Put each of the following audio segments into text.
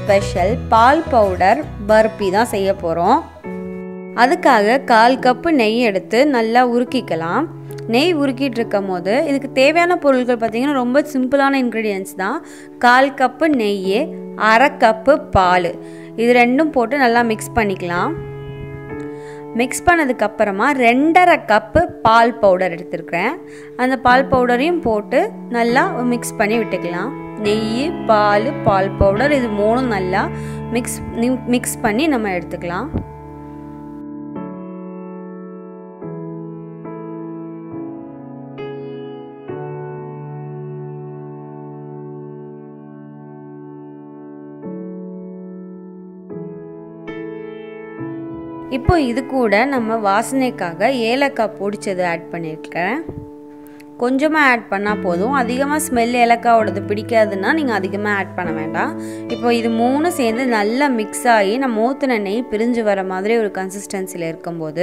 special பால் powder barfi தான் செய்ய போகிறோம் அதுக்காக கால் கப்பு நெய் எடுத்து நல்லா உருக்கிக்கலாம் நெய் உருக்கிட்டு இருக்கும் போது இதுக்கு தேவையான பொருட்கள் பார்த்திங்கன்னா ரொம்ப சிம்பிளான இன்க்ரீடியன்ஸ் தான் கால் கப்பு நெய் அரை கப்பு பால் இது ரெண்டும் போட்டு நல்லா மிக்ஸ் பண்ணிக்கலாம் மிக்ஸ் பண்ணதுக்கப்புறமா ரெண்டரை கப்பு பால் பவுடர் எடுத்துருக்கிறேன் அந்த பால் பவுடரையும் போட்டு நல்லா மிக்ஸ் பண்ணி விட்டுக்கலாம் நெய் பால் பால் பவுடர் இது மூணும் நல்லா மிக்ஸ் மிக்ஸ் பண்ணி நம்ம எடுத்துக்கலாம் இப்போ இது கூட நம்ம வாசனைக்காக ஏலக்காய் பொடிச்சது ஆட் பண்ணியிருக்கேன் கொஞ்சமாக ஆட் பண்ணால் போதும் அதிகமாக ஸ்மெல் ஏலக்காவோடது பிடிக்காதுன்னா நீங்கள் அதிகமாக ஆட் பண்ண வேண்டாம் இப்போ இது மூணு சேர்ந்து நல்லா மிக்ஸ் ஆகி நம்ம ஊற்றின நெய் பிரிஞ்சு வர மாதிரி ஒரு கன்சிஸ்டன்சியில் இருக்கும்போது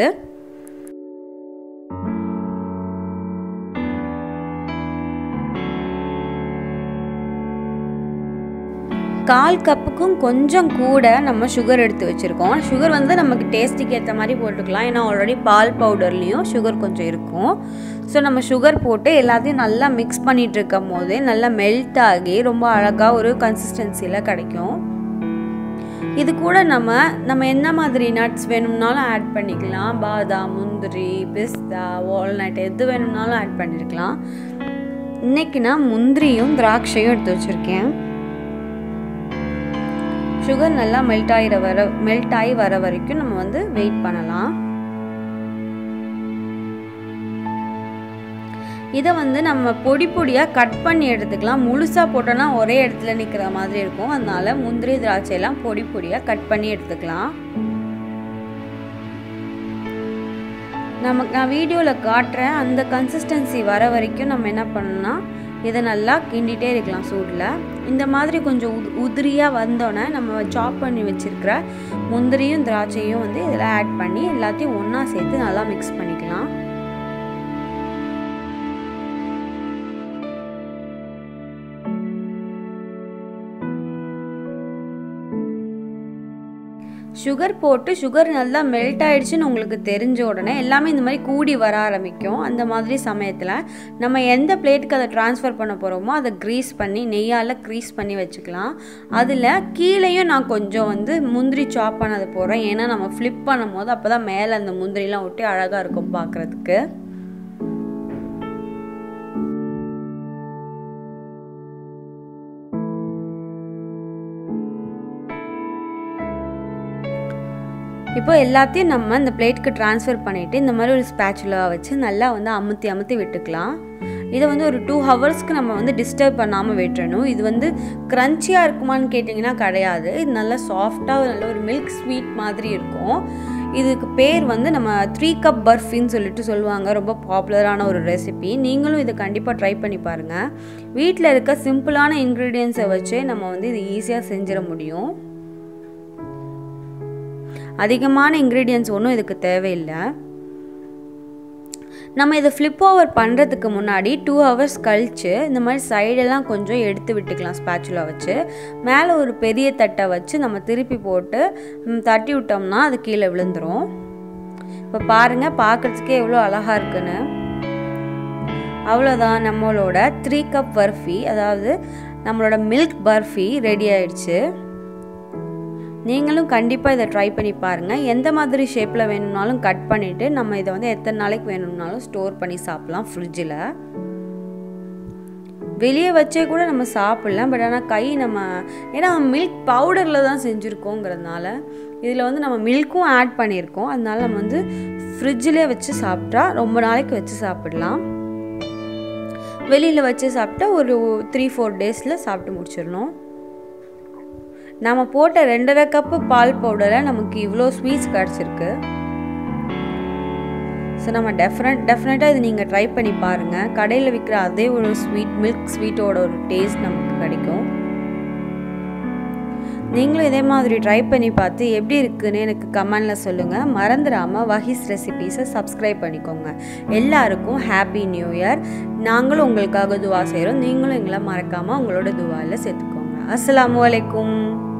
கால் கப்புக்கும் கொஞ்சம் கூட நம்ம சுகர் எடுத்து வச்சுருக்கோம் சுகர் வந்து நமக்கு டேஸ்ட்டுக்கு ஏற்ற மாதிரி போட்டுக்கலாம் ஏன்னா ஆல்ரெடி பால் பவுடர்லேயும் சுகர் கொஞ்சம் இருக்கும் ஸோ நம்ம சுகர் போட்டு எல்லாத்தையும் நல்லா மிக்ஸ் பண்ணிகிட்டு இருக்கும் போதே நல்லா மெல்ட் ஆகி ரொம்ப அழகாக ஒரு கன்சிஸ்டன்சியில் கிடைக்கும் இது கூட நம்ம நம்ம என்ன மாதிரி நட்ஸ் வேணும்னாலும் ஆட் பண்ணிக்கலாம் பாதாம் முந்திரி பிஸ்தா வால்நட் எது வேணும்னாலும் ஆட் பண்ணியிருக்கலாம் இன்றைக்கி நான் முந்திரியும் திராட்சையும் எடுத்து வச்சுருக்கேன் சுகர் நல்லா மெல்ட் ஆகிற வர மெல்ட் ஆகி வர வரைக்கும் நம்ம வந்து வெயிட் பண்ணலாம் இதை வந்து நம்ம பொடி பொடியாக கட் பண்ணி எடுத்துக்கலாம் முழுசாக போட்டோன்னா ஒரே இடத்துல நிற்கிற மாதிரி இருக்கும் அதனால முந்திரி திராட்சையெல்லாம் பொடி பொடியாக கட் பண்ணி எடுத்துக்கலாம் நமக்கு நான் வீடியோவில் காட்டுறேன் அந்த கன்சிஸ்டன்சி வர வரைக்கும் நம்ம என்ன பண்ணணும்னா இதை நல்லா கிண்டிகிட்டே இருக்கலாம் சூடில் இந்த மாதிரி கொஞ்சம் உது உதிரியாக வந்தோடனே நம்ம சாப் பண்ணி வச்சுருக்கிற முந்திரியும் திராட்சையும் வந்து இதில் ஆட் பண்ணி எல்லாத்தையும் ஒன்றா சேர்த்து நல்லா மிக்ஸ் பண்ணிக்கலாம் சுகர் போட்டு சுகர் நல்லா மெல்ட் ஆகிடுச்சுன்னு உங்களுக்கு தெரிஞ்ச உடனே எல்லாமே இந்த மாதிரி கூடி வர ஆரம்பிக்கும் அந்த மாதிரி சமயத்தில் நம்ம எந்த பிளேட்டுக்கு அதை ட்ரான்ஸ்ஃபர் பண்ண போகிறோமோ அதை க்ரீஸ் பண்ணி நெய்யால் க்ரீஸ் பண்ணி வச்சுக்கலாம் அதில் கீழேயும் நான் கொஞ்சம் வந்து முந்திரி சாப் பண்ணது போகிறேன் ஏன்னா நம்ம ஃப்ளிப் பண்ணும் போது அப்போ தான் மேலே அந்த முந்திரிலாம் ஒட்டி அழகாக இருக்கும் பார்க்குறதுக்கு இப்போ எல்லாத்தையும் நம்ம இந்த பிளேட்டுக்கு ட்ரான்ஸ்ஃபர் பண்ணிவிட்டு இந்த மாதிரி ஒரு ஸ்பேச்சுலாக வச்சு நல்லா வந்து அமுத்தி அமுத்தி விட்டுக்கலாம் இதை வந்து ஒரு டூ ஹவர்ஸ்க்கு நம்ம வந்து டிஸ்டர்ப் பண்ணாமல் விட்டுறணும் இது வந்து க்ரன்ச்சியாக இருக்குமான்னு கேட்டிங்கன்னா கிடையாது இது நல்லா சாஃப்டாக நல்ல ஒரு மில்க் ஸ்வீட் மாதிரி இருக்கும் இதுக்கு பேர் வந்து நம்ம த்ரீ கப் பர்ஃபின்னு சொல்லிட்டு சொல்லுவாங்க ரொம்ப பாப்புலரான ஒரு ரெசிபி நீங்களும் இதை கண்டிப்பாக ட்ரை பண்ணி பாருங்கள் வீட்டில் இருக்க சிம்பிளான இன்க்ரீடியன்ஸை வச்சே நம்ம வந்து இது ஈஸியாக செஞ்சிட முடியும் அதிகமான இன்க்ரீடியன்ஸ் ஒன்றும் இதுக்கு தேவையில்லை நம்ம இதை ஃப்ளிப் ஓவர் பண்ணுறதுக்கு முன்னாடி டூ ஹவர்ஸ் கழித்து இந்த மாதிரி சைடெல்லாம் கொஞ்சம் எடுத்து விட்டுக்கலாம் ஸ்பேச்சுலா வச்சு மேலே ஒரு பெரிய தட்டை வச்சு நம்ம திருப்பி போட்டு தட்டி விட்டோம்னா அது கீழே விழுந்துடும் இப்போ பாருங்கள் பார்க்குறதுக்கே எவ்வளோ அழகாக இருக்குன்னு அவ்வளோதான் நம்மளோட த்ரீ கப் பர்ஃபி அதாவது நம்மளோட மில்க் பர்ஃபி ரெடி ஆயிடுச்சு நீங்களும் கண்டிப்பாக இதை ட்ரை பண்ணி பாருங்கள் எந்த மாதிரி ஷேப்பில் வேணும்னாலும் கட் பண்ணிவிட்டு நம்ம இதை வந்து எத்தனை நாளைக்கு வேணும்னாலும் ஸ்டோர் பண்ணி சாப்பிட்லாம் ஃப்ரிட்ஜில் வெளியே வச்சே கூட நம்ம சாப்பிட்லாம் பட் ஆனால் கை நம்ம ஏன்னா மில்க் பவுடரில் தான் செஞ்சுருக்கோங்கிறதுனால இதில் வந்து நம்ம மில்க்கும் ஆட் பண்ணியிருக்கோம் அதனால நம்ம வந்து ஃப்ரிட்ஜிலே வச்சு சாப்பிட்டா ரொம்ப நாளைக்கு வச்சு சாப்பிடலாம் வெளியில் வச்சு சாப்பிட்டா ஒரு த்ரீ ஃபோர் டேஸில் சாப்பிட்டு முடிச்சிடணும் நம்ம போட்ட ரெண்டரை கப்பு பால் பவுடரில் நமக்கு இவ்வளோ ஸ்வீட்ஸ் கிடச்சிருக்கு ஸோ நம்ம டெஃபினட் டெஃபினட்டாக இது நீங்கள் ட்ரை பண்ணி பாருங்கள் கடையில் விற்கிற அதே ஒரு ஸ்வீட் மில்க் ஸ்வீட்டோட ஒரு டேஸ்ட் நமக்கு கிடைக்கும் நீங்களும் இதே மாதிரி ட்ரை பண்ணி பார்த்து எப்படி இருக்குன்னு எனக்கு கமெண்டில் சொல்லுங்கள் மறந்துடாமல் வஹீஸ் ரெசிபீஸை சப்ஸ்கிரைப் பண்ணிக்கோங்க எல்லாருக்கும் ஹாப்பி நியூ இயர் நாங்களும் உங்களுக்காக துவா செய்கிறோம் நீங்களும் எங்களை மறக்காமல் உங்களோட துவாவில் சேர்த்துக்கோங்க அஸ்ஸலாமு அலைக்கும்